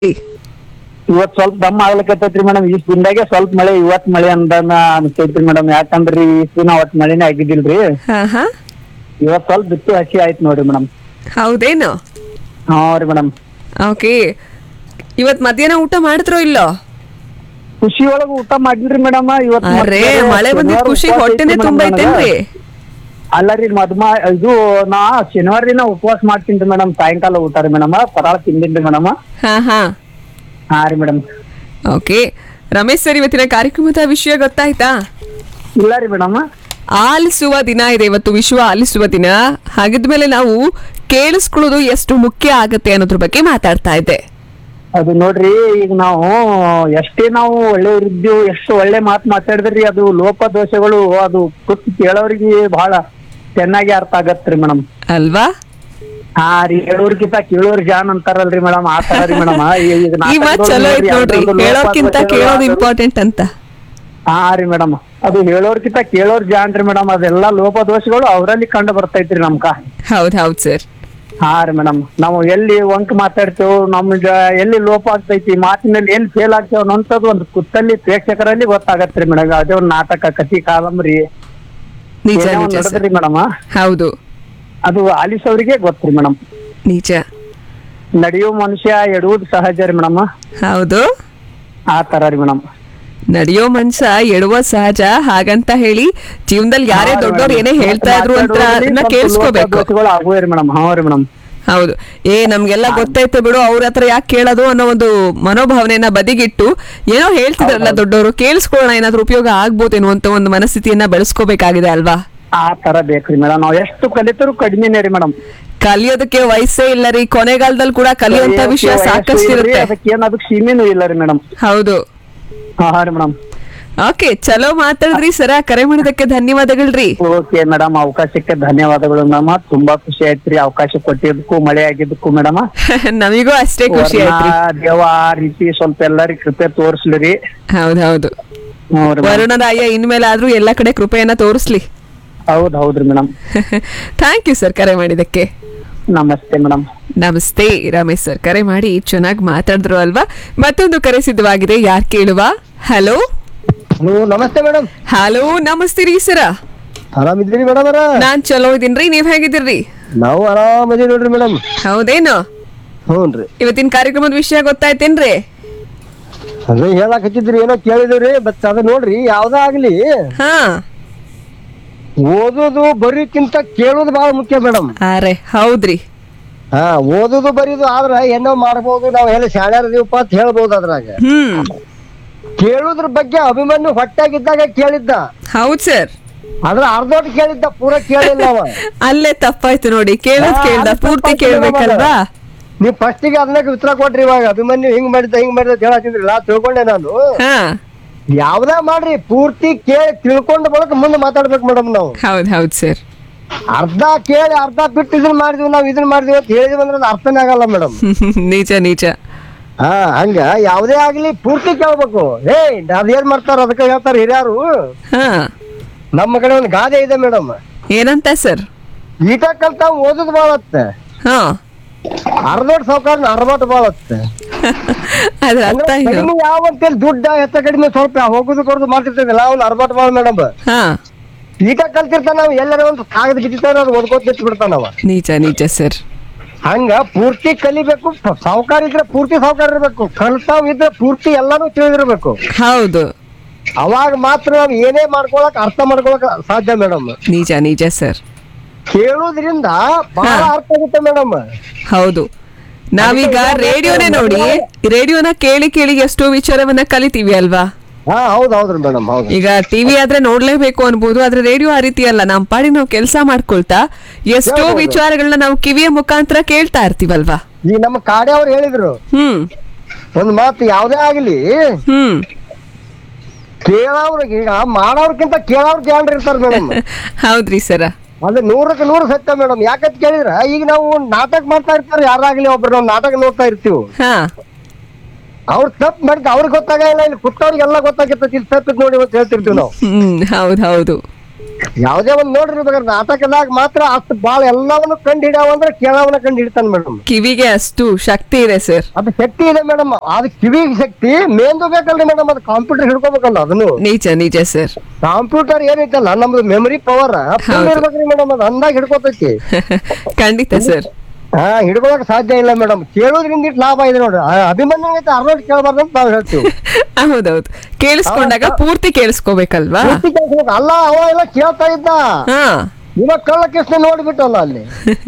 ಇವತ್ ಸ್ವಲ್ಪ ದಮ್ಮ ಆಗ್ಲಿಕತ್ತೈತ್ರಿ ಮೇಡಮ್ ಇಷ್ಟ್ ದಿನದಾಗೆ ಸ್ವಲ್ಪ ಮಳೆ ಇವತ್ ಮಳೆ ಅಂದನ ಅನ್ಸ್ತೈತ್ರಿ ಮೇಡಮ್ ಯಾಕಂದ್ರಿ ಇಷ್ಟ್ ದಿನ ಅವತ್ ಮಳೆನೇ ಆಗಿದ್ದಿಲ್ರಿ ಹಾ ಹಾ ಇವತ್ ಸ್ವಲ್ಪ ಬಿತ್ತು ಹಸಿ ಆಯ್ತು ನೋಡ್ರಿ ಮೇಡಮ್ ಹೌದೇನು ಹಾ ರೀ ಮೇಡಮ್ ಓಕೆ ಇವತ್ ಮಧ್ಯಾಹ್ನ ಊಟ ಮಾಡಿದ್ರೋ ಇಲ್ಲೋ ಖುಷಿ ಒಳಗ ಊಟ ಮಾಡಿಲ್ರಿ ಮೇಡಮ್ ಇವತ್ ಅರೇ ಮತ್ತೆ ಮಳೆ ಬಂದಿದ್ ಶನಿವಾರ ಖುಷಿ ಉಪವಾಸ ಹೊಟ್ಟೆನೆ ಐತ್ರಿ madam ತುಂಬೈತೇನ್ರಿ ನನಗ. ಅಲ್ಲ ರೀ ಮದ್ಮ ಇದು ನಾ ಶನಿವಾರ ದಿನ ಉಪವಾಸ ಮಾಡ್ತೀನಿ ಮೇಡಮ್ ಸಾಯಂಕಾಲ ಊಟ ರೀ ಮೇಡಮ್ ಪರಾಳ ತಿಂದಿನ್ರಿ ಮೇಡಮ್ ಹಾ ಹಾ ಹಾ ರೀ ಮೇಡಮ್ ಓಕೆ ರಮೇಶ್ ಸರ್ ಇವತ್ತಿನ ಕಾರ್ಯಕ್ರಮದ ವಿಷಯ ಗೊತ್ತಾಯ್ತಾ ಇಲ್ಲ ರೀ ಮೇಡಮ್ ಆಲಿಸುವ ದಿನ ಇದೆ ಇವತ್ತು ವಿಶ್ವ ಆಲಿಸುವ ದಿನ ಹಾಗಿದ್ಮೇಲೆ ನಾವು ಕೇಳಿಸ್ಕೊಳ್ಳೋದು ಎಷ್ಟು ಮುಖ್ಯ ಆಗತ್ತೆ ಅನ್ನೋದ್ರ ಬಗ್ಗೆ ಮಾತಾಡ್ತಾ ಇದ್ದೆ ಅದು ನೋಡ್ರಿ ಈಗ ನಾವು ಎಷ್ಟೇ ನಾವು ಒಳ್ಳೆಯವರಿದ್ದೀವಿ ಎಷ್ಟು ಒಳ್ಳೆ ಮಾತು ಮಾತಾಡಿದ್ರಿ ಅದು ಲೋಪ ದೋಷಗಳು ಅದು ಕುತ್ ಕೇಳೋರಿಗೆ ಬಹಳ ಚೆನ್ನಾಗಿ ಅರ್ಥ ಆಗತ್ರಿ ಮೇಡಮ್ ಅಲ್ವಾ ಹಾ ರೀ ಹೇಳೋರ್ಕಿಂತ ಕೇಳೋರ್ ಜಾನ್ ಅಂತಾರಲ್ರಿ ಮೇಡಮ್ ಆ ತರ ರೀ ಮೇಡಮ್ ಈ ಮಾತ್ ಚಲೋ ಐತ್ ನೋಡ್ರಿ ಹೇಳೋಕ್ಕಿಂತ ಕೇಳೋದು ಇಂಪಾರ್ಟೆಂಟ್ ಅಂತ ಹಾ ರೀ ಮೇಡಮ್ ಅದು ಹೇಳೋರ್ಕಿಂತ ಕೇಳೋರ್ ಜಾನ್ ರೀ ಮೇಡಮ್ ಅದೆಲ್ಲಾ ಲೋಪ ದೋಷಗಳು ಅವರಲ್ಲಿ ಕಂಡು ಬರ್ತೈತ್ರಿ ನಮ್ಕ ಹೌದ್ ಹೌದ್ ಸರ್ ಹಾ ರೀ ಮೇಡಮ್ ನಾವು ಎಲ್ಲಿ ವಂಕ್ ಮಾತಾಡ್ತೇವೆ ನಮ್ಗ ಎಲ್ಲಿ ಲೋಪ ಆಗ್ತೈತಿ ಮಾತಿನಲ್ಲಿ ಎಲ್ಲಿ ಫೇಲ್ ಆಗ್ತೇವೆ ಅನ್ನೋಂಥದ್ದು ಒಂದು ಕುತ್ತಲ್ಲಿ ಪ್ರೇಕ್ಷಕರಲ್ಲಿ ಗೊತ್ತಾಗತ್ರಿ ಮೇಡಮ್ ಅದೇ ಒಂದು ನಾಟಕ ಕಥಿ ಕಾದಂಬರಿ ನಿಜ ಏನೋ ಒಂದ್ ನಿಜ ಸರ್ ನಡೆದ್ರಿ ಮೇಡಮ್ ಹೌದು ಅದು ಆಲಿಸೋರಿಗೆ ಗೊತ್ತ್ರಿ ಮೇಡಮ್ ನಿಜ ನಡೆಯೋ ಮನುಷ್ಯ ಎಡುವುದು ಸಹಜ ರೀ ಮೇಡಮ್ ಹೌದು ಆ ತರ ರೀ ಮೇಡಮ್ ನಡೆಯೋ ಮನ್ಸ ಎಡುವ ಸಹಜ ಹಾಗಂತ ಹೇಳಿ ಜೀವನದಲ್ಲಿ ಯಾರೇ ದೊಡ್ಡವ್ರು ಏನೇ ಹೇಳ್ತಾ ಇದ್ರು ಅಂತ ಅದನ್ನ ಕೇಳಿಸ್ಕೋಬೇಕು ಆಗುವೆ ರೀ ಮೇಡಮ್ ಹಾ ರೀ ಮೇಡಮ್ ಹೌದು ಏ ನಮ್ಗೆಲ್ಲ ಗೊತ್ತೈತೆ ಬಿಡು ಅವ್ರ ಹತ್ರ ಯಾಕೆ ಕೇಳೋದು ಅನ್ನೋ ಒಂದು ಮನೋಭಾವನೆಯನ್ನ ಬದಿಗಿಟ್ಟು ಏನೋ ಹೇಳ್ತಿದ್ರಲ್ಲ ದೊಡ್ಡವರು ಕೇಳಿಸ್ಕೊಳ್ಳೋಣ ಏನಾದ್ರೂ ಉಪಯೋಗ ಆಗ್ಬೋದೇನೋ ಅಂತ ಒಂದು ಮನಸ್ಥಿತಿಯನ್ನ ಬೆಳೆಸ್ಕೋಬೇಕಾಗಿದೆ ಅಲ್ವಾ ಆ ತರ ಬೇಕ್ರಿ ಮೇಡಮ್ ನಾವ್ ಎಷ್ಟು ಕಲಿತರು ಕಡಿಮೆನೇ ರೀ ಮೇಡಮ್ ಕಲಿಯೋದಕ್ಕೆ ವಯಸ್ಸೇ ಇಲ್ಲ ರೀ ಕೊನೆಗಾಲದಲ್ಲಿ ಕೂಡ ಕಲಿಯುವಂತ ವಿಷಯ ಸಾಕಷ್ಟು ಇರುತ್ತೆ ಅದಕ್ಕೆ ಏನ್ ಅದಕ್ಕೆ ಸೀಮೆನೂ ಇಲ್ಲ ರೀ ಮೇಡಮ್ ಹೌದು ಹಾ ರೀ ಮೇಡಮ್ ಓಕೆ ಚಲೋ ಮಾತಾಡಿದ್ರಿ ಸರ ಕರೆ ಮಾಡಿದಕ್ಕೆ ಧನ್ಯವಾದಗಳ್ರಿ ಓಕೆ ಮೇಡಮ್ ಅವಕಾಶಕ್ಕೆ ಧನ್ಯವಾದಗಳು ಮೇಡಮ್ ತುಂಬಾ ಖುಷಿ ಆಯ್ತ್ರಿ ಅವಕಾಶ ಕೊಟ್ಟಿದ್ದಕ್ಕೂ ಮಳೆ ಆಗಿದ್ದಕ್ಕೂ ಮೇಡಮ್ ನಮಿಗೂ ಅಷ್ಟೇ ಖುಷಿ ಆಯ್ತ್ರಿ ದೇವ ಆ ರೀತಿ ಸ್ವಲ್ಪ ಎಲ್ಲರಿಗೂ ಕೃಪೆ ತೋರಿಸ್ಲಿ ರೀ ಹೌದ್ ಹೌದು ಹ್ಞೂ ರೀ madam. ವರುಣರಾಯ ಇನ್ಮೇಲಾದ್ರೂ ಎಲ್ಲ ಕಡೆ ಕೃಪೆಯನ್ನ ತೋರಿಸ್ಲಿ ಹೌದ್ ಹೌದ್ರಿ ಮೇಡಮ್ ಥ್ಯಾಂಕ್ ಯು ಸರ್ ಕರೆ ಮಾಡಿದಕ್ಕೆ ನಮಸ್ತೆ ಮೇಡಮ್ ನಮಸ್ತೆ ರಮೇಶ್ ಸರ್ ಕರೆ ಮಾಡಿ ಚೆನ್ನಾಗಿ ಮಾತಾಡಿದ್ರು ಅಲ್ವಾ ಮತ್ತೊಂದು ಕರೆ ಸಿದ್ಧವಾಗಿದೆ ಯಾರ್ ಕೇಳುವ ಹಲೋ ಹಲೋ ನಮಸ್ತೆ ಮೇಡಮ್ ಹಲೋ ನಮಸ್ತೆ ರೀ ಸರ ಆರಾಮಿದ್ದೀರಿ ಮೇಡಮ್ ಅವರ ನಾನ್ ಚಲೋ ಇದೀನ್ರಿ ನೀವ್ ಹೇಗಿದ್ದೀರಿ ನಾವು ಆರಾಮದೀವಿ ನೋಡ್ರಿ ಮೇಡಮ್ ಹೌದೇನು ಹ್ಞೂನ್ರಿ ಇವತ್ತಿನ ಕಾರ್ಯಕ್ರಮದ ವಿಷಯ ಗೊತ್ತಾಯ್ತೇನ್ರಿ ಅದೇ ಹೇಳಕ್ ಹಚ್ಚಿದ್ರಿ ಏನೋ ಕೇಳಿದ್ರಿ ಬಟ್ ಅದ ನೋಡ್ರಿ ಯಾವ್ದೇ ಆಗ್ಲಿ ಹಾ ಓದೋದು ಬರೀಕ್ಕಿಂತ ಕೇಳೋದು ಬಹಳ ಮುಖ್ಯ ಮೇಡಮ್ ಅರೆ ಹೌದ್ರಿ ಹಾ ಓದೋದು ಬರೀದು ಆದ್ರ ಏನೋ ಮಾಡ್ಬೋದು ನಾವ್ ಎಲ್ಲ ಶಾಣ್ಯಾರದೀವಪ್ಪ ಅಂತ ಹೇಳ್ಬೋದು ಅದ್ರಾಗ ಹ್ಮ್ ಕೇಳೋದ್ರ ಬಗ್ಗೆ ಅಭಿಮನ್ಯು ಹೊಟ್ಟಾಗಿದ್ದಾಗ ಕೇಳಿದ್ದ ಹೌದ್ ಸರ್ ಆದ್ರ ಅರ್ಧೋಟ್ ಕೇಳಿದ್ದ ಪೂರ ಕೇಳಿಲ್ಲ ಅವ ಅಲ್ಲೇ ತಪ್ಪಾಯ್ತು ನೋಡಿ ಕೇಳೋದ್ ಹಾ, ಕೇಳ್ದ ಅದು ಪೂರ್ತಿ ತಪ್ಪಾಯ್ತು ಕೇಳ್ಬೇಕಲ್ವಾ ನೀವ್ ಫಸ್ಟಿಗೆ ಅದನ್ನ ಉತ್ತರ ಕೊಟ್ರಿ ಇವಾಗ ಅಭಿಮನ್ಯು ಹಿಂಗ್ ಮಾಡಿದ್ದ ಹಿಂಗ್ ಮಾಡಿದ ಅಂತ ಹೇಳತ್ತಿದ್ರಲ್ಲ ತಿಳ್ಕೊಂಡೆ ನಾನು ಹಾ ಯಾವ್ದ ಮಾಡ್ರಿ ಪೂರ್ತಿ ಕೇಳಿ ತಿಳ್ಕೊಂಡ ಬಳಕ ಮುಂದೆ ಮಾತಾಡ್ಬೇಕು ಮೇಡಮ್ ನಾವು ಹೌದ್ ಹೌದ್ ಸರ್ ಅರ್ಧ ಕೇಳಿ ಅರ್ಧ ಬಿಟ್ಟು ಇದನ್ನ ಮಾಡಿದ್ವಿ ನಾವ್ ಇದನ್ನ ಮಾಡಿದ್ವಿ ಅಂತ ಹೇಳಿದ್ವಿ ಅಂದ್ರೆ ಅದು ಅರ್ಥನೇ ಆಗಲ್ಲ ಮೇಡಮ್ ನಿಜ ನಿಜ ಹಾ ಹಂಗ ಯಾವ್ದೇ ಆಗ್ಲಿ ಪೂರ್ತಿ ಕೇಳ್ಬೇಕು ಏ ಅದೇನ್ ಮಾಡ್ತಾರ ಅದಕ್ಕೆ ಹೇಳ್ತಾರ ಹಿರಿಯರು ಹಾ ನಮ್ಮ ಕಡೆ ಒಂದು ಗಾದೆ ಇದೆ ಮೇಡಮ್ ಏನಂತ ಸರ್ ಈಟ ಕಲ್ತ ಓದೋದು ಬಾಳತ್ತೆ ಹಾ ಅರ್ಧೋಟ್ ಸಾವುಕಾರ ಅರ್ಧೋಟ್ ಬಾಳತ್ತೆ ಅದ್ರ ಅರ್ಥ ಏನು ಕಡಿಮೆ ಯಾವ ಅಂತೇಳಿ ದುಡ್ಡ ಹೆಚ್ಚ ಕಡಿಮೆ ಸ್ವಲ್ಪ ಹೋಗುದು ಕೊಡುದು ಮಾಡ್ತಿರ್ತೇವಲ್ಲ ಅವ್ನು ಅರ್ಧೋಟ್ ಬಾಳ ಮೇಡಮ್ ಹಾ ಈಟ ಕಲ್ತಿರ್ತಾನ ನಾವು ಎಲ್ಲರ ಒಂದು ಕಾಗದ ಬಿಟ್ಟಿರ್ತಾನ ಅದು ಓದ್ಕೋತ ನಿಂತು ಬಿಡ್ತಾನವ ನಿಜ ನಿಜ ಸರ್ ಹಂಗ ಪೂರ್ತಿ ಕಲಿಬೇಕು ಸಾವುಕಾರ ಇದ್ರೆ ಪೂರ್ತಿ ಸಾವುಕಾರ ಇರ್ಬೇಕು ಕಲ್ತಾವ್ ಇದ್ರೆ ಪೂರ್ತಿ ಎಲ್ಲಾನು ತಿಳಿದಿರ್ಬೇಕು ಹೌದು ಅವಾಗ ಮಾತ್ರ ನಾವ್ ಏನೇ ಮಾಡ್ಕೊಳಕ್ ಅರ್ಥ ಮಾಡ್ಕೊಳಕ್ ಸಾಧ್ಯ ಮೇಡಮ್ ನಿಜ ನಿಜ ಸರ್ ಕೇಳೋದ್ರಿಂದ ಬಹಳ ಹಾ. ಅರ್ಥ ಆಗುತ್ತೆ ಮೇಡಮ್ ಹೌದು ನಾವೀಗ ರೇಡಿಯೋನೇ ನೋಡಿ ರೇಡಿಯೋನ ಕೇಳಿ ಕೇಳಿ ಎಷ್ಟೋ ವಿಚಾರವನ್ನ ಕಲಿತೀವಿ ಅಲ್ವಾ ಹಾ ಹೌದ್ ಹೌದ್ರಿ ಮೇಡಮ್ ಹೌದು ಈಗ ಟಿವಿ ಆದ್ರೆ ನೋಡ್ಲೇಬೇಕು ಅನ್ಬೋದು ಆದ್ರೆ ರೇಡಿಯೋ ಆ ರೀತಿ ಅಲ್ಲ ನಮ್ ಪಾಡಿಗೆ ನಾವು ಕೆಲಸ ಮಾಡ್ಕೊಳ್ತಾ ಎಷ್ಟೋ ಕೇಳ್ಬೋದು. ವಿಚಾರಗಳನ್ನ ನಾವು ಕಿವಿಯ ಮುಖಾಂತರ ಕೇಳ್ತಾ ಇರ್ತೀವಲ್ವಾ ಈಗ ನಮ್ಮ ಕಾಡೆ ಅವ್ರು ಹೇಳಿದ್ರು ಹ್ಮ್ ಒಂದ್ ಮಾತು ಯಾವ್ದೇ ಆಗ್ಲಿ ಹ್ಮ್ ಕೇಳೋರ್ಗೆ ಈಗ ಮಾಡೋರ್ಕಿಂತ ಕೇಳೋರ್ ಜಾಣ್ರು ಇರ್ತಾರ ಮೇಡಮ್ ಹೌದ್ರಿ ಸರ ಅದು ನೂರಕ್ಕೆ ನೂರು ಸತ್ಯ ಮೇಡಮ್ ಯಾಕಂತ ಕೇಳಿದ್ರ ಈಗ ನಾವು ನಾಟಕ ಮಾಡ್ತಾ ಇರ್ತಾರೆ ಯಾರಾಗ್ಲಿ ಒಬ್ರು ನಾವು ನಾಟಕ ನೋಡ್ತಾ ಇರ್ತೀವಿ ಹಾ ಅವ್ರು ತಪ್ಪು ಮಾಡಿದ ಅವ್ರಿಗೆ ಗೊತ್ತಾಗಲ್ಲ ಇಲ್ಲಿ ಕುತ್ತವ್ರಿಗೆಲ್ಲ ಗೊತ್ತಾಗಿರ್ತೈತಿ ಇಲ್ಲಿ ತಪ್ಪಿದ್ ನೋಡಿ ಅಂತ ಹೇಳ್ತಿರ್ತೀವಿ ನಾವು ಹ್ಮ್ ಹೌದ್ ಹೌದು ಯಾವ್ದೇ ಒಂದ್ ನೋಡ್ರಿ ಬೇಕಾದ್ರೆ ನಾಟಕದಾಗ ಮಾತ್ರ ಅಷ್ಟು ಬಾಳ ಎಲ್ಲವನ್ನ ಕಂಡು ಹಿಡಿಯವ ಅಂದ್ರೆ ಕೇಳವನ್ನ ಕಂಡು ಹಿಡಿತಾನ ಮೇಡಮ್ ಕಿವಿಗೆ ಅಷ್ಟು ಶಕ್ತಿ ಇದೆ ಸರ್ ಅದು ಶಕ್ತಿ ಇದೆ ಮೇಡಮ್ ಅದು ಕಿವಿಗೆ ಶಕ್ತಿ ಮೇಂದು ಬೇಕಲ್ರಿ ಮೇಡಮ್ ಅದು ಕಂಪ್ಯೂಟರ್ ಹಿಡ್ಕೋಬೇಕಲ್ಲ ಅದನ್ನು ನಿಜ ನಿಜ ಸರ್ ಕಂಪ್ಯೂಟರ್ ಏನೈತಲ್ಲ ನಮ್ದು ಮೆಮರಿ ಪವರ್ ಹೌದು. ಇರ್ಬೇಕ್ರಿ ಮೇಡಮ್ ಅದು ಅಂದಾಗ ಹಿಡ್ಕೋತೈತಿ ಖಂಡಿತ ಸರ್ ಹಾ ಹಿಡ್ಕೊಳಕ್ ಸಾಧ್ಯ ಇಲ್ಲ ಮೇಡಮ್ ಕೇಳೋದ್ರಿಂದ ಇಷ್ಟು ಲಾಭ ಇದೆ ನೋಡ್ರಿ ಆ ಅಭಿಮನ್ಯು ಐತೆ ಅರ್ನೋಟ್ ಕೇಳಬಾರ್ದು ಅಂತ ನಾವ್ ಹೇಳ್ತೀವಿ ಹೌದೌದು ಕೇಳಿಸ್ಕೊಂಡಾಗ ಪೂರ್ತಿ ಕೇಳಿಸ್ಕೋಬೇಕಲ್ವಾ ಪೂರ್ತಿ ಕೇಳ್ಸ್ಬೇಕು. ಅಲ್ಲ ಅವ ಎಲ್ಲ ಕೇಳ್ತಾ ಇದ್ದ ಹಾ ಇವಾಗ ಕಳ್ಳ ಕೃಷ್ಣ ನೋಡ್ಬಿಟ್ಟಲ್ಲ ಅಲ್ಲಿ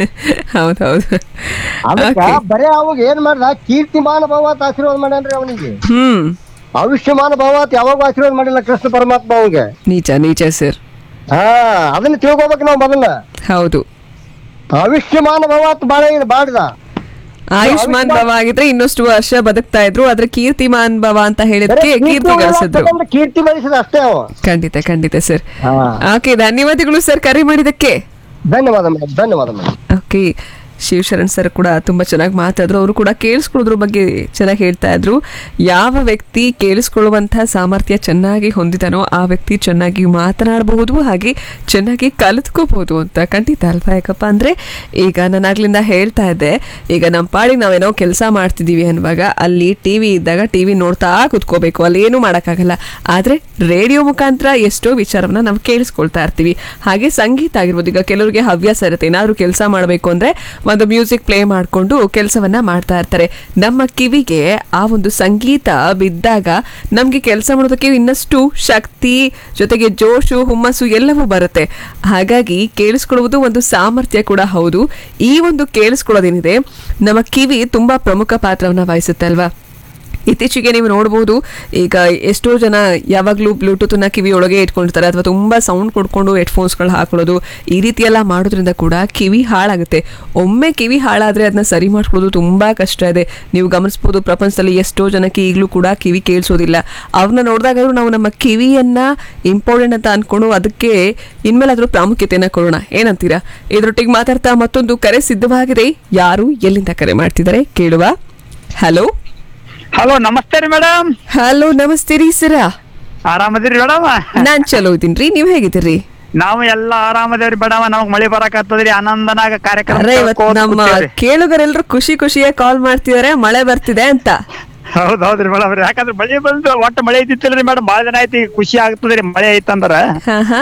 ಹೌದೌದು ಅದಕ್ಕ Okay. ಬರೇ ಅವಾಗ ಏನ್ ಮಾಡ್ದ ಕೀರ್ತಿಮಾನ ಭವಾತ್ ಆಶೀರ್ವಾದ ಮಾಡ್ಯಾನ್ರಿ ಅವನಿಗೆ ಹ್ಮ್ ಆಯುಷ್ಯಮಾನ ಭವಾತ್ ಯಾವಾಗ ಆಶೀರ್ವಾದ ಮಾಡಿಲ್ಲ ಕೃಷ್ಣ ಪರಮಾತ್ಮ ಅವಂಗೆ ನಿಜ ನಿಜ ಸರ್ ಹಾ ಅದನ್ನ ತಿಳ್ಕೊಬೇಕು ನಾವು ಮೊದಲ ಹೌದು ಆಯುಷ್ಯಮಾನ ಭವಾತ್ ಬಾಳ ಬಾಡ್ದ ಆಯುಷ್ಮಾನ್ ಭವ ಆಗಿದ್ರೆ ಇನ್ನಷ್ಟು ವರ್ಷ ಬದುಕ್ತಾ ಇದ್ರು ಆದ್ರೆ ಕೀರ್ತಿಮಾನ್ ಭವ ಅಂತ ಬರೇ ಹೇಳಿದಕ್ಕೆ ಕೀರ್ತಿ ಕೀರ್ತಿ ಗಳಿಸಿದ್ರು ಉಳಿಸ್ಬೇಕಂದ್ರೆ ಕೀರ್ತಿ ಬೆಳೆಸಿದ ಅಷ್ಟೇ ಅವ ಖಂಡಿತ ಖಂಡಿತ ಸರ್ ಹಾ. ಓಕೆ ಧನ್ಯವಾದಗಳು ಸರ್ ಕರೆ ಮಾಡಿದಕ್ಕೆ ಧನ್ಯವಾದ ಮೇಡಮ್ ಧನ್ಯವಾದ ಮೇಡಮ್ ಓಕೆ ಶಿವಶರಣ್ ಸರ್ ಕೂಡ ತುಂಬಾ ಚೆನ್ನಾಗಿ ಮಾತಾಡಿದ್ರು ಅವರು ಕೂಡ ಕೇಳಿಸ್ಕೊಳ್ಳೋದ್ರ ಬಗ್ಗೆ ಚೆನ್ನಾಗಿ ಹೇಳ್ತಾ ಇದ್ರು ಯಾವ ವ್ಯಕ್ತಿ ಕೇಳಿಸ್ಕೊಳ್ಳುವಂತಹ ಸಾಮರ್ಥ್ಯ ಚೆನ್ನಾಗಿ ಹೊಂದಿದಾನೋ ಆ ವ್ಯಕ್ತಿ ಚೆನ್ನಾಗಿ ಮಾತನಾಡಬಹುದು ಹಾಗೆ ಚೆನ್ನಾಗಿ ಕಲಿತ್ಕೋಬಹುದು ಅಂತ ಖಂಡಿತ ಅಲ್ವಾ ಯಾಕಪ್ಪ ಅಂದ್ರೆ ಈಗ ನಾನು ಆಗ್ಲಿಂದ ಹೇಳ್ತಾ ಇದ್ದೆ ಈಗ ನಮ್ಮ ಪಾಡಿಗೆ ನಾವೇನೋ ಕೆಲಸ ಮಾಡ್ತಿದೀವಿ ಅನ್ನುವಾಗ ಅಲ್ಲಿ ಟಿವಿ ಇದ್ದಾಗ ಟಿವಿ ನೋಡ್ತಾ ಕೂತ್ಕೋಬೇಕು ಅಲ್ಲಿ ಏನು ಮಾಡೋಕ್ಕಾಗಲ್ಲ ಆದ್ರೆ ರೇಡಿಯೋ ಮುಖಾಂತರ ಎಷ್ಟೋ ವಿಚಾರವನ್ನ ನಾವು ಕೇಳಿಸ್ಕೊಳ್ತಾ ಇರ್ತೀವಿ ಹಾಗೆ ಸಂಗೀತ ಆಗಿರ್ಬೋದು ಈಗ ಕೆಲವರಿಗೆ ಹವ್ಯಾಸ ಇರುತ್ತೆ ಏನಾದ್ರು ಕೆಲಸ ಮಾಡಬೇಕು ಅಂದ್ರೆ ಒಂದು ಮ್ಯೂಸಿಕ್ ಪ್ಲೇ ಮಾಡಿಕೊಂಡು ಕೆಲಸವನ್ನ ಮಾಡ್ತಾ ಇರ್ತಾರೆ ನಮ್ಮ ಕಿವಿಗೆ ಆ ಒಂದು ಸಂಗೀತ ಬಿದ್ದಾಗ ನಮಗೆ ಕೆಲಸ ಮಾಡೋದಕ್ಕೆ ಇನ್ನಷ್ಟು ಶಕ್ತಿ ಜೊತೆಗೆ ಜೋಶು ಹುಮ್ಮಸ್ಸು ಎಲ್ಲವೂ ಬರುತ್ತೆ ಹಾಗಾಗಿ ಕೇಳಿಸ್ಕೊಳ್ಳುವುದು ಒಂದು ಸಾಮರ್ಥ್ಯ ಕೂಡ ಹೌದು ಈ ಒಂದು ಕೇಳಿಸ್ಕೊಳ್ಳೋದೇನಿದೆ ನಮ್ಮ ಕಿವಿ ತುಂಬಾ ಪ್ರಮುಖ ಪಾತ್ರವನ್ನ ವಹಿಸುತ್ತೆ ಅಲ್ವಾ ಇತ್ತೀಚೆಗೆ ನೀವು ನೋಡ್ಬೋದು ಈಗ ಎಷ್ಟೋ ಜನ ಯಾವಾಗಲೂ ಬ್ಲೂಟೂತ್ನ ಕಿವಿ ಒಳಗೆ ಇಟ್ಕೊಂಡಿರ್ತಾರೆ ಅಥವಾ ತುಂಬ ಸೌಂಡ್ ಕೊಡ್ಕೊಂಡು ಹೆಡ್ಫೋನ್ಸ್ಗಳು ಹಾಕೊಳ್ಳೋದು ಈ ರೀತಿ ಎಲ್ಲ ಮಾಡೋದ್ರಿಂದ ಕೂಡ ಕಿವಿ ಹಾಳಾಗುತ್ತೆ ಒಮ್ಮೆ ಕಿವಿ ಹಾಳಾದರೆ ಅದನ್ನ ಸರಿ ಮಾಡ್ಕೊಳ್ಳೋದು ತುಂಬ ಕಷ್ಟ ಇದೆ ನೀವು ಗಮನಿಸ್ಬೋದು ಪ್ರಪಂಚದಲ್ಲಿ ಎಷ್ಟೋ ಜನಕ್ಕೆ ಈಗಲೂ ಕೂಡ ಕಿವಿ ಕೇಳಿಸೋದಿಲ್ಲ ಅವ್ರನ್ನ ನೋಡಿದಾಗಾದ್ರೂ ನಾವು ನಮ್ಮ ಕಿವಿಯನ್ನ ಇಂಪಾರ್ಟೆಂಟ್ ಅಂತ ಅನ್ಕೊಂಡು ಅದಕ್ಕೆ ಇನ್ಮೇಲೆ ಅದ್ರ ಪ್ರಾಮುಖ್ಯತೆಯನ್ನ ಕೊಡೋಣ ಏನಂತೀರಾ ಇದ್ರೊಟ್ಟಿಗೆ ಮಾತಾಡ್ತಾ ಮತ್ತೊಂದು ಕರೆ ಸಿದ್ಧವಾಗಿದೆ ಯಾರು ಎಲ್ಲಿಂದ ಕರೆ ಮಾಡ್ತಿದ್ದಾರೆ ಕೇಳುವ ಹಲೋ ಹಲೋ ನಮಸ್ತೆ ರೀ ಮೇಡಮ್ ಹಲೋ ನಮಸ್ತೆ ರೀ ಸರ ಆರಾಮದಿರಿ ಮೇಡಮ್ ನಾನ್ ಚಲೋ ಇದೀನ್ರಿ ನೀವ್ ಹೇಗಿದ್ದೀರಿ ನಾವು ಎಲ್ಲ ಆರಾಮದೇವ್ರಿ ಮೇಡಮ್ ನಮಗ್ ಮಳಿ ಬರಾಕತ್ತದ್ರಿ ಆನಂದನಾಗ ಕಾರ್ಯಕ್ರಮ ಅರೆ ಇವತ್ತು ಕೇಳ್ಕೋತ ನಮ್ಮ ಕೂತೇವ್ರಿ. ಕೇಳುಗರೆಲ್ಲರೂ ಖುಷಿ ಖುಷಿಯಾಗಿ ಕಾಲ್ ಮಾಡ್ತಿದಾರೆ ಮಳೆ ಬರ್ತಿದೆ ಅಂತ ಹೌದ್ ಹೌದ್ರಿ ಮೇಡಮ್ ಯಾಕಂದ್ರೆ ಮಳಿ ಬಂದು ಒಟ್ಟ ಮಳೆ ಐತಿಲ್ರಿ ಮೇಡಮ್ ಬಾಳ ದಿನ ಐತಿ ಖುಷಿ ಆಗ್ತದ್ರಿ ಮಳೆ ಐತಂದ್ರ ಹಾ ಹಾ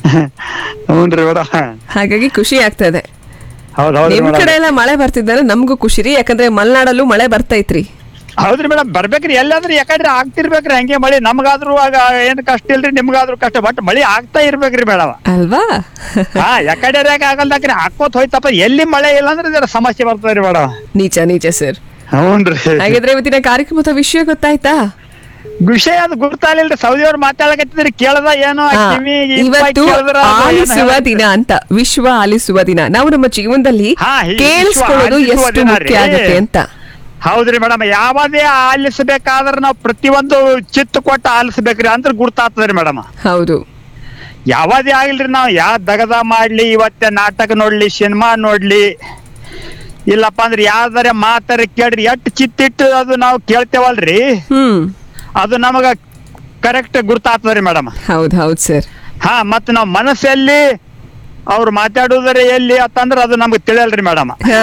ಹ್ಞೂನ್ರಿ ಮೇಡಮ್ ಹಾಗಾಗಿ ಖುಷಿ ಆಗ್ತಾ ಇದೆ ಹೌದ್ ಹೌದ್ರಿ ನಿಮ್ ಕಡೆ ಮೇಡಮ್ ಎಲ್ಲ ಮಳೆ ಬರ್ತಿದ್ದಾರೆ ನಮಗೂ ಖುಷಿ ರೀ ಯಾಕಂದ್ರೆ ಮಲೆನಾಡಲ್ಲೂ ಮಳೆ ಬರ್ತೈತ್ರಿ ಹೌದ್ರಿ ಮೇಡಮ್ ಬರ್ಬೇಕ್ರಿ ಎಲ್ಲಾದ್ರೂ ಯಾಕಂದ್ರೆ ಆಗ್ತಿರ್ಬೇಕ್ರಿ ಹಂಗೆ ಮಳಿ ನಮ್ಗಾದ್ರೂ ಆಗ ಏನ್ ಕಷ್ಟ ಇಲ್ರಿ ನಿಮ್ಗಾದ್ರೂ ಕಷ್ಟ ಬಟ್ ಮಳಿ ಆಗ್ತಾ ಇರ್ಬೇಕ್ರಿ ಮೇಡಮ್ ಅಲ್ವಾ ಹಾ ಯಾಕಡೆ ಆಗಲ್ದಾಕ್ರಿ ಹಾಕೋತ್ ಹೋಯ್ತಪ್ಪ ಎಲ್ಲಿ ಮಳೆ ಇಲ್ಲ ಅಂದ್ರೆ ಜರ ಸಮಸ್ಯೆ ಬರ್ತದ್ರಿ ಮೇಡಮ್ ನಿಜ ನಿಜ ಸರ್ ಹ್ಞೂನ್ರಿ ಹಾಗಿದ್ರೆ ಇವತ್ತಿನ ಕಾರ್ಯಕ್ರಮದ ವಿಷಯ ಗೊತ್ತಾಯ್ತಾ ವಿಷಯ ಅದು ಗುರ್ತಾಲಿಲ್ರಿ ಸೌದಿ ಅವ್ರು ಮಾತಾಡಕತ್ತಿದ್ರಿ ಕೇಳದ ಏನೋ ಆ ಹಾ, ಕಿವಿ ಇಪ್ಪ ಇವತ್ತು ಕೇಳಿದ್ರ ಅದು ಏನೋ ಆಲಿಸುವ ಹೇಳ್ತಿದ್ರು. ದಿನ ಅಂತ ವಿಶ್ವ ಆಲಿಸುವ ದಿನ ನಾವು ನಮ್ಮ ಜೀವನದಲ್ಲಿ ಹಾ, ಈ ವಿಶ್ವ ಕೇಳಿಸ್ಕೊಳ್ಳೋದು ಆಲಿಸುವ ಎಷ್ಟು ದಿನ ಮುಖ್ಯ ರೀ. ಆಗುತ್ತೆ ಅಂತ ಹೌದ್ರಿ ಮೇಡಮ್ ಯಾವದೇ ಆಲಿಸಬೇಕಾದ್ರೆ ನಾವು ಪ್ರತಿಯೊಂದು ಚಿತ್ತ ಕೊಟ್ಟು ಆಲಿಸ್ಬೇಕ್ರಿ ಅಂದ್ರೆ ಗುರ್ತಾಗ್ತದ್ರಿ ಮೇಡಮ್ ಹೌದು ಯಾವದೇ ಆಗಿಲ್ರಿ ನಾವು ಯಾವ ದಗದ ಮಾಡ್ಲಿ ಇವತ್ತೆ ನಾಟಕ ನೋಡ್ಲಿ ಸಿನಿಮಾ ನೋಡ್ಲಿ ಇಲ್ಲಪ್ಪ ಅಂದ್ರೆ ಯಾವ್ದಾರ ಮಾತಾರ ಕೇಳ್ರಿ ಎಷ್ಟ್ ಚಿತ್ತಿಟ್ಟು ಅದು ನಾವು ಕೇಳ್ತೇವಲ್ರಿ ಹ್ಮ್ ಅದು ನಮಗ ಕರೆಕ್ಟ್ ಗುರ್ತಾಗ್ತದ್ರಿ ಮೇಡಮ್ ಹೌದ್ ಹೌದ್ ಸರ್ ಹಾ ಮತ್ ನಾವ್ ಮನಸ್ಸಲ್ಲಿ ಅವ್ರು ಮಾತಾಡುವುದರ ಎಲ್ಲಿ ಅಂತಂದ್ರ ಅದು ನಮ್ಗೆ ತಿಳಿಯಲ್ರಿ ಮೇಡಮ್ ಹಾ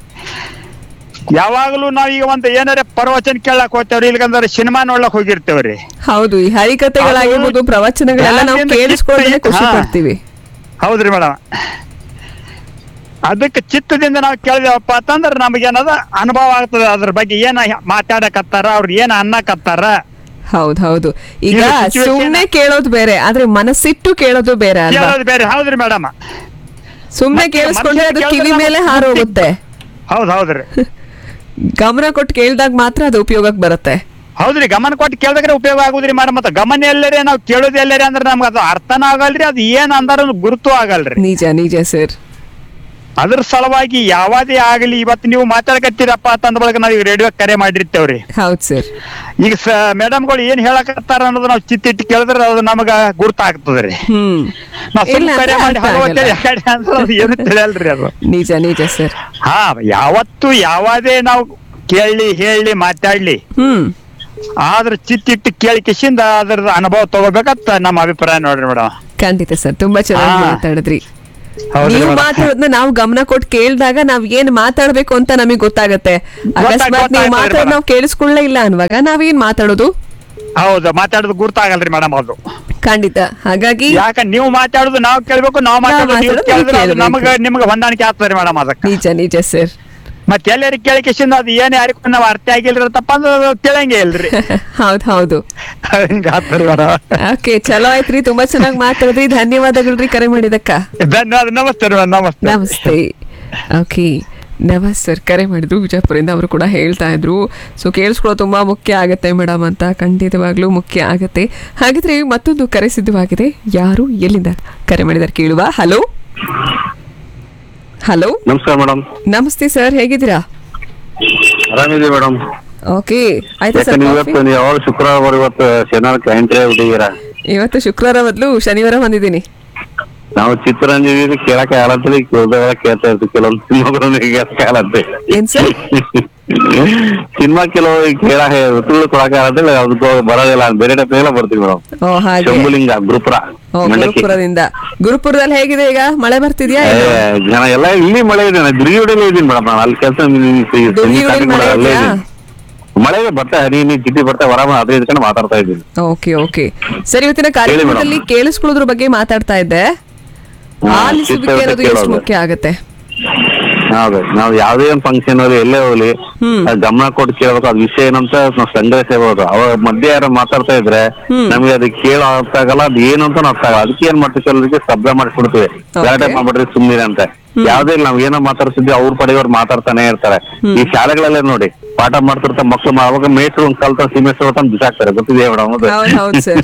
ಯಾವಾಗ್ಲೂ ನಾವ್ ಈಗ ಒಂದ್ ಏನಾರ ಪ್ರವಚನ ಕೇಳಕ್ ಹೋಗ್ತೇವ್ರಿ ಇಲ್ಕಂದ್ರೆ ಸಿನಿಮಾ ನೋಡ್ಲಕ್ ಹೋಗಿರ್ತೇವ್ರಿ ಹೌದು ಈ ಹರಿಕಥೆಗಳಾಗಿರ್ಬೋದು ಅದು ಪ್ರವಚನಗಳೆಲ್ಲ ನಾವು ಧ್ಯಾನದಿಂದ ಕೇಳಿಸ್ಕೊಳ್ಳೋದೇ ಚಿತ್ತ- ಖುಷಿ ಹಾ. ಪಡ್ತೀವಿ ಹೌದ್ರಿ ಮೇಡಮ್ ಅದಕ್ಕೆ ಚಿತ್ತದಿಂದ ನಾವು ಕೇಳಿದೇವಪ್ಪ ಅಂತಂದ್ರ ನಮಗೇನದ ಅನುಭವ ಆಗ್ತದೆ ಅದ್ರ ಬಗ್ಗೆ ಏನ ಮಾತಾಡಕತ್ತಾರ ಅವ್ರ ಏನ ಅನ್ನಕತ್ತಾರ ಹೌದ್ ಹೌದು ಈಗ ಈಗ situation- ಸುಮ್ನೆ ಕೇಳೋದು ಬೇರೆ ಆದ್ರೆ ಮನಸ್ಸಿಟ್ಟು ಕೇಳೋದು ಬೇರೆ ಅಲ್ವಾ ಕೇಳೋದು ಬೇರೆ ಹೌದ್ರಿ ಮೇಡಮ್ ಸುಮ್ನೆ ಮತ್ತೆ ಕೇಳಿಸ್ಕೊಂಡ್ರೆ ಅದು ಮನುಷ್ಯರು ಕಿವಿ ಕೇಳಿದ್ರೆ ಮೇಲೆ ನಮ್ಗೆ ಹಾರೋಗುತ್ತೆ ಹೌದ್ ಹೌದ್ರಿ ಗಮನ ಕೊಟ್ಟು ಕೇಳ್ದಾಗ ಮಾತ್ರ ಅದು ಉಪಯೋಗಕ್ಕೆ ಬರುತ್ತೆ ಹೌದ್ರಿ ಗಮನ ಕೊಟ್ಟು ಕೇಳ್ಬೇಕ್ರೆ ಉಪಯೋಗ ಆಗುದ್ರಿ ಮೇಡಮ್ ಮತ್ತೆ ಗಮನ ಎಲ್ಲರೇ ನಾವು ಕೇಳೋದು ಎಲ್ಲರೇ ಅಂದ್ರೆ ನಮ್ಗೆ ಅದು ಅರ್ಥನ ಆಗಲ್ರಿ ಅದು ಏನ್ ಅಂದಾರ ಗುರುತು ಆಗಲ್ರಿ ನಿಜ ನಿಜ ಸರ್ ಅದ್ರ ಸಲುವಾಗಿ ಯಾವದೇ ಆಗಲಿ ಇವತ್ತು ನೀವು ಮಾತಾಡಕತ್ತೀರಪ್ಪ ಅಂತಂದ ಬಳಿಕ ನಾವು ಈಗ ರೇಡಿಯೋ ಕರೆ ಮಾಡಿರ್ತೇವ್ರಿ ಹೌದ್ ಸರ್ ಈಗ ಸ ಮೇಡಮ್ಗಳು ಏನ್ ಹೇಳಕತ್ತಾರ ಅನ್ನೋದು ನಾವು ಚಿತ್ತಿಟ್ಟು ಕೇಳಿದ್ರೆ ಅದು ನಮಗ ಗುರ್ತಾಗ್ತದ್ರಿ ಹ್ಮ್ ನಾವು ಇಲ್ಲ ಸುಮ್ಮನೆ ಕರೆ ಅಂದ್ರೆ ಮಾಡಿ ಅರ್ಥ ಹಲೋ ಆಗಲ್ಲ. ಅಂತೇಳಿ ಯಾಕಡೆ ಅಂದ್ರೆ ಅದು ಏನು ತಿಳಿಯಲ್ರಿ ಅದು ನಿಜ ನಿಜ ಸರ್ ಹಾ ಯಾವತ್ತು ಯಾವದೇ ನಾವು ಕೇಳಿ ಹೇಳಿ ಮಾತಾಡ್ಲಿ ಹ್ಮ್ ಆದ್ರ ಚಿತ್ತಿಟ್ಟು ಕೇಳಿ ಕಿಶಿಂದ ಅದ್ರದ್ದು ಅನುಭವ ತಗೋಬೇಕಂತ ನಮ್ಮ ಅಭಿಪ್ರಾಯ ನೋಡ್ರಿ ಮೇಡಮ್ ಖಂಡಿತ ಸರ್ ತುಂಬಾ ಚೆನ್ನಾಗಿ ಹಾ. ಮಾತಾಡಿದ್ರಿ ಹೌದು ನೀವು ಮೇಡಮ್. ಮಾತಾಡೋದನ್ನ ನಾವು ಗಮನ ಕೊಟ್ಟು ಕೇಳಿದಾಗ ನಾವ್ ಏನ್ ಮಾತಾಡ್ಬೇಕು ಅಂತ ನಮಗೆ ಗೊತ್ತಾಗತ್ತೆ ಅಕಸ್ಮಾತ್ ನೀವು ಗೊತ್ತಾಯ್ತು ಮಾತಾಡೋದು ಮೇಡಮ್. ನಾವು ಕೇಳಿಸ್ಕೊಳ್ಳೇ ಇಲ್ಲ ಅನ್ನುವಾಗ ನಾವೇನ್ ಮಾತಾಡೋದು ಹೌದು ಮಾತಾಡೋದು ಗುರ್ತಾಗಲ್ರಿ ಮೇಡಮ್ ಅದು ಖಂಡಿತ ಹಾಗಾಗಿ ಯಾಕ ನೀವು ಮಾತಾಡೋದು ನಾವು ಕೇಳ್ಬೇಕು ನಾವು ಮಾತಾಡೋದು ನೀವು ಮಾತಾಡೋದು ಕೇಳಿದ್ರೆ ಅದು ಕೇಳ್ಬೇಕು. ನಮಗ ನಿಮ್ಗೆ ಹೊಂದಾಣಿಕೆ ಆಗ್ತದೆ ಮೇಡಮ್ ಅದಕ್ಕೆ ನಿಜ ನಿಜ ಸರ್ ಮತ್ತೆ ಎಲ್ಲರಿಗೆ ಕೇಳಿಕೆಸಿಂದ ಅದು ಏನ್ ಯಾರಿಗೂ ನಾವು ಅರ್ಥ ಆಗಿಲ್ರತ್ತಪ್ಪ ಅಂದ್ರೆ ಅದು ತಿಳಂಗೆ ಇಲ್ರಿ ಹೌದ್ ಹೌದು ಹಿಂಗ ಆಗ್ತದೆ ಮೇಡಮ್ ಓಕೆ ಚಲೋ ಆಯ್ತ್ರಿ ತುಂಬಾ ಚೆನ್ನಾಗಿ ಮಾತಾಡಿದ್ರಿ ಧನ್ಯವಾದಗಳ್ರಿ ಕರೆ ಮಾಡಿದಕ್ಕ ಧನ್ಯವಾದ ನಮಸ್ತೆ ಮೇಡಮ್ ನಮಸ್ತೆ ನಮಸ್ತೆ ಓಕೆ ನಮಸ್ ಸರ್ ಕರೆ ಮಾಡಿದ್ರು ವಿಜಯಪುರದಿಂದ ಅವರು ಕೂಡ ಹೇಳ್ತಾ ಇದ್ರು ಸೊ ಕೇಳಿಸ್ಕೊಳ್ಳೋ ತುಂಬಾ ಮುಖ್ಯ ಆಗತ್ತೆ ಮೇಡಮ್ ಅಂತ ಖಂಡಿತವಾಗ್ಲೂ ಮುಖ್ಯ ಆಗತ್ತೆ ಹಾಗಿದ್ರೆ ಮತ್ತೊಂದು ಕರೆ ಸಿದ್ಧವಾಗಿದೆ ಯಾರು ಎಲ್ಲಿಂದ ಕರೆ ಮಾಡಿದಾರೆ ಕೇಳುವ ಹಲೋ ಹಲೋ ನಮಸ್ಕಾರ ಮೇಡಮ್ ನಮಸ್ತೆ ಸರ್ ಹೇಗಿದ್ದೀರಾ ಆರಾಮಿದೆ ಮೇಡಮ್ ಓಕೆ ಆಯ್ತಾ ಯಾಕೆ ಸರ್ ನೀವು ಕಾಫಿ? ಇವತ್ತು ನೀವು ಯಾವಾಗ ಶುಕ್ರವಾರ ಇವತ್ತು ಶನಿವಾರಕ್ಕೆ ಎಂಟ್ರಿ ಆಗ್ಬಿಟ್ಟಿದ್ದೀರಾ ಇವತ್ತು ಶುಕ್ರವಾರ ಬದಲು ಶನಿವಾರ ಬಂದಿದ್ದೀನಿ ನಾವು ಚಿತ್ರರಂಜನಿ ಕೇಳಕ್ಕೆ ಆಗಲ್ಲಂತೇಳಿ ಕೇಳ್ದಾಗ ಕೇಳ್ತಾ ಇರ್ತೀವಿ ಕೆಲವೊಂದು ಸಿನಿಮಾಗಳನ್ನು ಕೇಳಕ್ಕೆ ಆಗಲ್ಲಂತೆ ಏನ್ ಸರ್ ಸಿನಿಮಾ ಕೆಲವು ಕೇಳಕ್ಕೆ ತುಳು ಕೊಡಕ್ಕೆ ಆಗಲ್ಲಂತೇಳಿ ಅದಕ್ಕೆ ಬರೋದಿಲ್ಲ ಬೇರೆ ಟೈಪ್ ಎಲ್ಲ ಬರ್ತೀವಿ ಮೇಡಮ್ ಓ ಹಾಗೆ ಶಂಭುಲಿಂಗ ಗುರುಪುರ ಓ ಮಂಡಕ್ಕಿ ಗುರುಪುರದಿಂದ ಗುರುಪುರದಲ್ಲಿ ಹೇಗಿದೆ ಈಗ ಮಳೆ ಬರ್ತಿದ್ಯಾ ಏ, ಜನ ಎಲ್ಲ ಇಲ್ಲಿ ಮಳೆ ಇದೆ ನಾನು ದುರ್ಗಿಗುಡಿಯಲ್ಲಿ ಇದ್ದೀನಿ ಮೇಡಮ್ ನಾನು ಅಲ್ಲಿ ಕೆಲಸ ದುರ್ಗಿಗುಡಿಯಲ್ಲಿ ಮಳೆ ಅಲ್ಲೇ ಇದೆಯಾ? ಇದ್ದೀನಿ ಮಳೆ ಬರ್ತಾ ಹನಿ ಹನಿ ಜಿಟಿ ಬರ್ತಾ ಹೊರ ಅದೇ ಇದ್ಕೊಂಡು ಮಾತಾಡ್ತಾ ಇದ್ದೀನಿ ಓಕೆ ಓಕೆ ಸರಿ ಇವತ್ತಿನ ಕಾರ್ಯಕ್ರಮದಲ್ಲಿ ಕೇಳಿಸ್ಕೊಳ್ಳೋದ್ರ ಬಗ್ಗೆ ಮಾತಾಡ್ತಾ ಇದ್ದೆ ಹಾ, ಆಲಿಸುವಿಕೆ ಚಿತ್ರ ಅನ್ನೋದು ಎಷ್ಟು ಕೇಳೋದು. ಮುಖ್ಯ ಆಗತ್ತೆ ಹೌದು ನಾವು ಯಾವ್ದೇ ಒಂದು ಫಂಕ್ಷನ್ ಹೋಗ್ಲಿ ಎಲ್ಲೇ ಹೋಗ್ಲಿ ಅದ್ ಗಮನ ಕೊಟ್ಟು ಕೇಳ್ಬೇಕು ಅದ್ ವಿಷಯ ಏನಂತ ನಾವು ಸಂಗ್ರಹಿಸಬಹುದು ಅವಾಗ ಮಧ್ಯೆ ಯಾರು ಮಾತಾಡ್ತಾ ಇದ್ರೆ ನಮಗೆ ಅದು ಕೇಳೋ ಅರ್ಥ ಆಗಲ್ಲ ಅದ್ ಏನು ಅಂತ ಅರ್ಥ ಆಗಲ್ಲ ಅದಕ್ಕೆ ಏನ್ ಮಾಡ್ತೀವಿ ಕೆಲವರಿಗೆ ಶಬ್ದ ಮಾಡಿಸ್ಬಿಡ್ತೀವಿ ಗಲಾಟೆ ಮಾಡ್ಬಿಡ್ರಿ ಸುಮ್ಮನೆ ಅಂತ ಯಾವ್ದೇ ಇಲ್ಲ ನಾವ್ ಏನೋ ಮಾತಾಡ್ತಿದ್ವಿ ಅವ್ರ ಪಡೆಗೆ ಅವ್ರು ಮಾತಾಡ್ತಾನೆ ಇರ್ತಾರೆ ಈ ಶಾಲೆಗಳಲ್ಲೇ ನೋಡಿ ಪಾಠ ಮಾಡ್ತಿರ್ತ ಮಕ್ಳು ಮಾ- ಅವಾಗ ಮೇಟ್ರು ಒಂದ್ ಕಲ್ತ ಸಿಮೆಸ್ಟ್ರು ತಂದು ಬಿಸಾಕ್ತಾರೆ ಗೊತ್ತಿದೆ ಮೇಡಮ್ ಅದು ಹೌದ್ ಹೌದ್ ಸರ್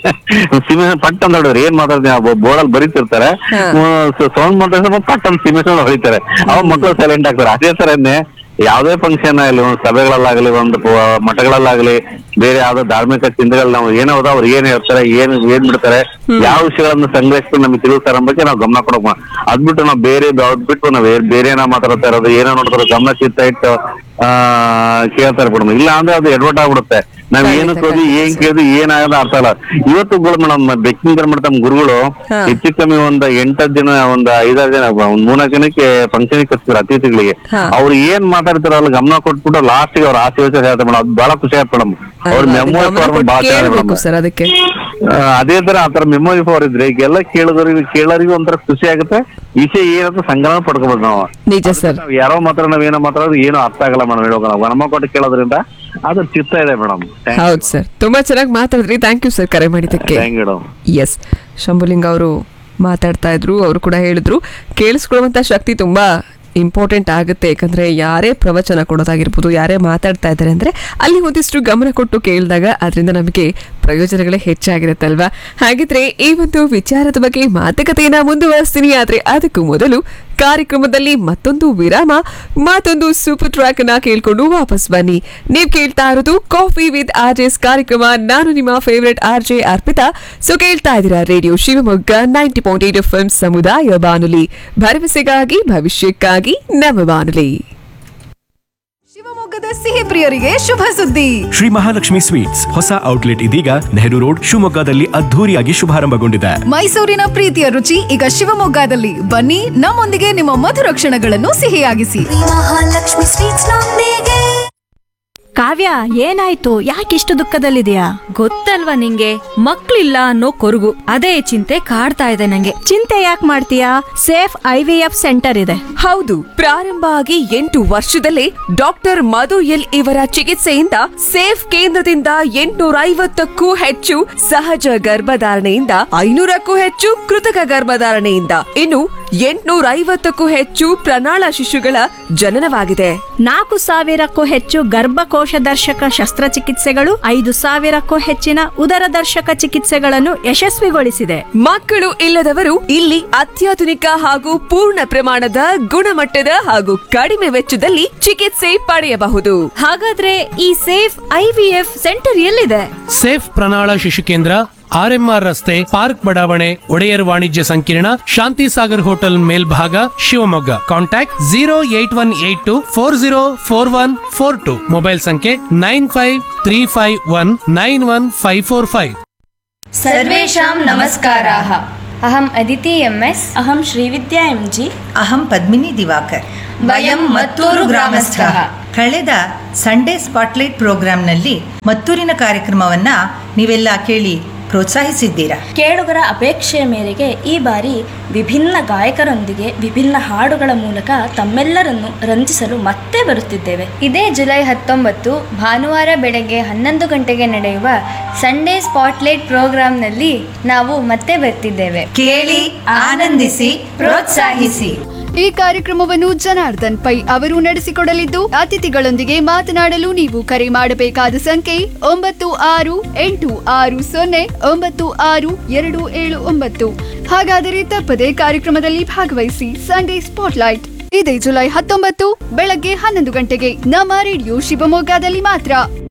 ಸಿಮೆ ಪಟ್ ಅಂತ ಹೊಡಿದ್ರು ಏನ್ ಮಾತಾಡ್ತೀನಿ ಬೋರ್ಡಲ್ಲಿ ಬರೀತಿರ್ತಾರೆ ಹಾ. ಸೌಂಡ್ ಮಾತಾಡಿದ್ರೆ ಪಟ್ ಅಂತ ಸಿಮೆ ಹೊಡಿತಾರೆ ಅವಾಗ ಮಕ್ಕಳು ಸೈಲೆಂಟ್ ಆಗ್ತಾರೆ ಅದೇ ತರನೇ ಯಾವ್ದೇ ಫಂಕ್ಷನ್ ಆಗಲಿ ಒಂದು ಸಭೆಗಳಲ್ಲಾಗ್ಲಿ ಒಂದು ಪ- ಮಠಗಳಲ್ಲಾಗ್ಲಿ ಬೇರೆ ಯಾವ್ದೋ ಧಾರ್ಮಿಕ ಚಿಂತೆಗಳು ನಾವು ಏನೋ ಹೌದಾ ಅವ್ರು ಏನ್ ಹೇಳ್ತಾರೆ ಏನ್ ಏನ್ ಬಿಡ್ತಾರೆ ಯಾವ ವಿಷಯಗಳನ್ನ ಸಂಗ್ರಹಿಸ್ಕೊಂಡು ನಮಗೆ ತಿಳಿಸ್ತಾರೆ ಬಗ್ಗೆ ನಾವು ಗಮನ ಕೊಡೋಕ್ ಅದ್ಬಿಟ್ಟು ನಾವು ಬೇರೆ ಅದ್ ಬಿಟ್ಟು ನಾವು ಬೇರೆ- ಬೇರೆ ಏನೋ ಮಾತಾಡ್ತಾ ಇರೋದು ಏನೋ ನೋಡ್ತಾರೆ ಗಮನ ಚಿತ್ತ ಇಟ್ಟು ಆ ಕೇಳ್ತಾ ಇರ್ಬಿಡೋದು ಇಲ್ಲ ಅಂದ್ರೆ ಅದು ಎಡ್ವರ್ಟ್ ಆಗ್ಬಿಡುತ್ತೆ ನಾವ್ ಖಂಡಿತ, ಏನಕ್ಕೆ ಹೋದ್ವಿ ಖಂಡಿತ ಏನ್ ಸರ್. ಕೇಳಿದ್ವಿ ಏನಾಗದ ಅರ್ಥ ಇಲ್ಲ ಇವತ್ತು ಮೇಡಮ್ ಬೆಕ್ಕಿಂಗ್ ಮಾಡ್ತಾ ನಮ್ಮ ಗುರುಗಳು ಹಾ. ಹೆಚ್ಚು ಕಮ್ಮಿ ಒಂದ್ ಎಂಟತ್ತು ಜನ ಒಂದ್ ಐದಾರು ಜನ ಒಂದ್ ಮೂರ್ನಾಲ್ಕು ಜನಕ್ಕೆ ಫಂಕ್ಷನ್ ಕರ್ಸಿದ್ರು ಅತಿಥಿಗಳಿಗೆ ಹಾ. ಅವ್ರು ಏನ್ ಮಾತಾಡ್ತಾರಲ್ಲ ಗಮನ ಕೊಟ್ಬಿಟ್ಟು ಲಾಸ್ಟ್ ಗೆ ಅವ್ರ ಆಸೆ ಯೋಚನೆ ಹೇಳ್ತಾರೆ ಮೇಡಮ್ ಅದು ಬಹಳ ಖುಷಿ ಆಯ್ತು ಮೇಡಮ್ ಅವ್ರ ಅಲ್ವಾ? ಅದು ಮೆಮೊರಿ ಗಮನ ಪವರ್ ಕೊಟ್ಟು ಬಹಳ ಚೆನ್ನಾಗಿದೆ ಕೇಳ್ಬೇಕು ಮೇಡಮ್ ಸರ್ ಅದಕ್ಕೆ ಅದೇ ತರ ಆತರ ಮೆಮೊರಿ ಪವರ್ ಇದ್ರೆ ಈಗೆಲ್ಲ ಕೇಳೋದರಿಗೆ ಕೇಳೋರಿಗೆ ಒಂಥರ ಖುಷಿ ಆಗುತ್ತೆ ವಿಷಯ ಏನಂತ ಸಂಗ್ರಹ ಪಡ್ಕೋಬೇಕು ನಾವು ನಿಜ ಸರ್ ನಾವ್ ಯಾರೋ ಮಾತ್ರ ನಾವ್ ಏನೋ ಮಾತಾಡೋದು ಏನೋ ಅರ್ಥ ಆಗಲ್ಲ ಮೇಡಮ್ ಹೇಳೋಕೆ ನಾವು ಗಮನ ಕೊಟ್ಟು ಕೇಳೋದ್ರಿಂದ ಅದು ಚಿತ್ತ ಇದೆ ಮೇಡಮ್ ಹೌದು ಸರ್ ತುಂಬಾ ಚೆನ್ನಾಗಿ ಮಾತಾಡಿದ್ರಿ ಥ್ಯಾಂಕ್ ಯು ಸರ್ ಕರೆ ಮಾಡಿದ್ದಕ್ಕೆ thank you madam S Shambhulinga ಅವರು ಮಾತಾಡ್ತಾ ಇದ್ರು ಅವರು ಕೂಡ ಹೇಳಿದ್ರು ಕೇಳಿಸ್ಕೊಳ್ಳುವಂಥ ಶಕ್ತಿ ತುಂಬಾ ಇಂಪಾರ್ಟೆಂಟ್ ಆಗುತ್ತೆ ಯಾಕಂದ್ರೆ ಯಾರೇ ಪ್ರವಚನ ಕೊಡೋದಾಗಿರ್ಬೋದು ಯಾರೇ ಮಾತಾಡ್ತಾ ಇದ್ದಾರೆ ಅಂದ್ರೆ ಅಲ್ಲಿ ಒಂದಿಷ್ಟು ಗಮನ ಕೊಟ್ಟು ಕೇಳಿದಾಗ ಅದರಿಂದ ನಮಗೆ ಪ್ರಯೋಜನಗಳೇ ಹೆಚ್ಚಾಗಿರುತ್ತಲ್ವಾ ಹಾಗಿದ್ರೆ ಈ ಒಂದು ವಿಚಾರದ ಬಗ್ಗೆ ಮಾತುಕತೆಯನ್ನ ಮುಂದುವರಿಸ್ತೀನಿ ಆದ್ರೆ ಅದಕ್ಕೂ ಮೊದಲು ಕಾರ್ಯಕ್ರಮದಲ್ಲಿ ಮತ್ತೊಂದು ವಿರಾಮ ಮತ್ತೊಂದು ಸೂಪರ್ ಟ್ರ್ಯಾಕ್ ಅನ್ನ ಕೇಳ್ಕೊಂಡು ವಾಪಸ್ ಬನ್ನಿ ನೀವ್ ಕೇಳ್ತಾ ಇರೋದು ಕಾಫಿ ವಿತ್ ಆರ್ ಜೆಸ್ ಕಾರ್ಯಕ್ರಮ ನಾನು ನಿಮ್ಮ favourite R J Arpita so ಕೇಳ್ತಾ ಇದ್ದೀರಾ radio Shivamogga ninety point eight F ಸಮುದಾಯ ಬಾನುಲಿ ಭರವಸೆಗಾಗಿ ಭವಿಷ್ಯಕ್ಕಾಗಿ ನಮ್ಮ ಬಾನುಲಿ ಶಿವಮೊಗ್ಗದ ಸಿಹಿ ಪ್ರಿಯರಿಗೆ ಶುಭ ಸುದ್ದಿ ಶ್ರೀ ಮಹಾಲಕ್ಷ್ಮಿ ಸ್ವೀಟ್ಸ್ ಹೊಸ ಔಟ್ಲೆಟ್ ಇದೀಗ ನೆಹರು ರೋಡ್ ಶಿವಮೊಗ್ಗದಲ್ಲಿ ಅದ್ಧೂರಿಯಾಗಿ ಶುಭಾರಂಭಗೊಂಡಿದೆ ಮೈಸೂರಿನ ಪ್ರೀತಿಯ ರುಚಿ ಈಗ ಶಿವಮೊಗ್ಗದಲ್ಲಿ ಬನ್ನಿ ನಮ್ಮೊಂದಿಗೆ ನಿಮ್ಮ ಮಧುರ ಕ್ಷಣಗಳನ್ನು ಸಿಹಿಯಾಗಿಸಿ ಮಹಾಲಕ್ಷ್ಮಿ ಸ್ವೀಟ್ಸ್ ನೊಂದಿಗೆ ಕಾವ್ಯ ಏನಾಯ್ತು ಯಾಕಿಷ್ಟು ದುಃಖದಲ್ಲಿದೆಯಾ ಗೊತ್ತಲ್ವಾ ನಿಂಗೆ ಮಕ್ಳಿಲ್ಲ ಅನ್ನೋ ಕೊರಗು ಅದೇ ಚಿಂತೆ ಕಾಡ್ತಾ ಇದೆ ನಂಗೆ ಚಿಂತೆ ಯಾಕೆ ಮಾಡ್ತೀಯಾ safe I V F centre ಇದೆ ಹೌದು ಪ್ರಾರಂಭ ಆಗಿ ಎಂಟು ವರ್ಷದಲ್ಲೇ ಡಾಕ್ಟರ್ ಮಧು ಎಲ್ ಇವರ ಚಿಕಿತ್ಸೆಯಿಂದ ಸೇಫ್ ಕೇಂದ್ರದಿಂದ ಎಂಟುನೂರ ಐವತ್ತಕ್ಕೂ ಹೆಚ್ಚು ಸಹಜ ಗರ್ಭಧಾರಣೆಯಿಂದ ಐನೂರಕ್ಕೂ ಹೆಚ್ಚು ಕೃತಕ ಗರ್ಭಧಾರಣೆಯಿಂದ ಇನ್ನು ಎಂಟುನೂರ ಐವತ್ತಕ್ಕೂ ಹೆಚ್ಚು ಪ್ರಣಾಳ ಶಿಶುಗಳ ಜನನವಾಗಿದೆ ನಾಲ್ಕು ಸಾವಿರಕ್ಕೂ ಹೆಚ್ಚು ಗರ್ಭಕೋಶ ದರ್ಶಕ ಶಸ್ತ್ರಚಿಕಿತ್ಸೆಗಳು ಐದು ಸಾವಿರಕ್ಕೂ ಹೆಚ್ಚಿನ ಉದರ ದರ್ಶಕ ಚಿಕಿತ್ಸೆಗಳನ್ನು ಯಶಸ್ವಿಗೊಳಿಸಿದೆ ಮಕ್ಕಳು ಇಲ್ಲದವರು ಇಲ್ಲಿ ಅತ್ಯಾಧುನಿಕ ಹಾಗೂ ಪೂರ್ಣ ಪ್ರಮಾಣದ ಗುಣಮಟ್ಟದ ಹಾಗೂ ಕಡಿಮೆ ವೆಚ್ಚದಲ್ಲಿ ಚಿಕಿತ್ಸೆ ಪಡೆಯಬಹುದು ಹಾಗಾದ್ರೆ ಈ ಸೇಫ್ ಐವಿಎಫ್ ಸೆಂಟರ್ ಎಲ್ಲಿದೆ ಸೇಫ್ ಪ್ರಣಾಳ ಶಿಶು ಕೇಂದ್ರ ಆರ್ಎಂಆರ್ ರಸ್ತೆ ಪಾರ್ಕ್ ಬಡಾವಣೆ ಒಡೆಯರ್ ವಾಣಿಜ್ಯ ಸಂಕೀರ್ಣ ಶಾಂತಿ ಸಾಗರ್ ಹೋಟೆಲ್ ಮೇಲ್ಭಾಗ Shivamogga contact zero eight one eight two four zero four one four two mobile ಸಂಖ್ಯೆ nine five three five one nine one five four five ಸರ್ವೇಷಾಂ ನಮಸ್ಕಾರಾः अहम् अदिति एम् एस् अहं श्रीविद्या एम् जि ಅಹಂ ಪದ್ಮಿನಿ ದಿವಾಕರ್ ವಯಂ ಮತ್ತೂರು ಗ್ರಾಮಸ್ಥಃ. ಕಳೆದ ಸಂಡೇ ಸ್ಪಾಟ್ಲೈಟ್ ಪ್ರೋಗ್ರಾಂನಲ್ಲಿ ಮತ್ತೂರಿನ ಕಾರ್ಯಕ್ರಮವನ್ನ ನೀವೆಲ್ಲ ಕೇಳಿ ಪ್ರೋತ್ಸಾಹಿಸಿದ್ದೀರಾ ಕೇಳುಗರ ಅಪೇಕ್ಷೆಯ ಮೇರೆಗೆ ಈ ಬಾರಿ ವಿಭಿನ್ನ ಗಾಯಕರೊಂದಿಗೆ ವಿಭಿನ್ನ ಹಾಡುಗಳ ಮೂಲಕ ತಮ್ಮೆಲ್ಲರನ್ನು ರಂಜಿಸಲು ಮತ್ತೆ ಬರುತ್ತಿದ್ದೇವೆ ಇದೇ ಜುಲೈ ಹತ್ತೊಂಬತ್ತು ಭಾನುವಾರ ಬೆಳಗ್ಗೆ ಹನ್ನೊಂದು ಗಂಟೆಗೆ ನಡೆಯುವ ಸಂಡೇ ಸ್ಪಾಟ್ಲೈಟ್ ಪ್ರೋಗ್ರಾಂನಲ್ಲಿ ನಾವು ಮತ್ತೆ ಬರ್ತಿದ್ದೇವೆ ಕೇಳಿ ಆನಂದಿಸಿ ಪ್ರೋತ್ಸಾಹಿಸಿ ಈ ಕಾರ್ಯಕ್ರಮವನ್ನು ಜನಾರ್ದನ್ ಪೈ ಅವರು ನಡೆಸಿಕೊಡಲಿದ್ದು ಅತಿಥಿಗಳೊಂದಿಗೆ ಮಾತನಾಡಲು ನೀವು ಕರೆ ಮಾಡಬೇಕಾದ ಸಂಖ್ಯೆ ಒಂಬತ್ತು ಆರು ಎಂಟು ಆರು ಸೊನ್ನೆ ಒಂಬತ್ತು ಆರು ಎರಡು ಏಳು ಒಂಬತ್ತು ಹಾಗಾದರೆ ತಪ್ಪದೆ ಕಾರ್ಯಕ್ರಮದಲ್ಲಿ ಭಾಗವಹಿಸಿ ಸಂಡೇ ಸ್ಪಾಟ್ಲೈಟ್ ಇದೇ ಜುಲೈ ಹತ್ತೊಂಬತ್ತು ಬೆಳಗ್ಗೆ ಹನ್ನೊಂದು ಗಂಟೆಗೆ ನಮ್ಮ ರೇಡಿಯೋ ಶಿವಮೊಗ್ಗದಲ್ಲಿ ಮಾತ್ರ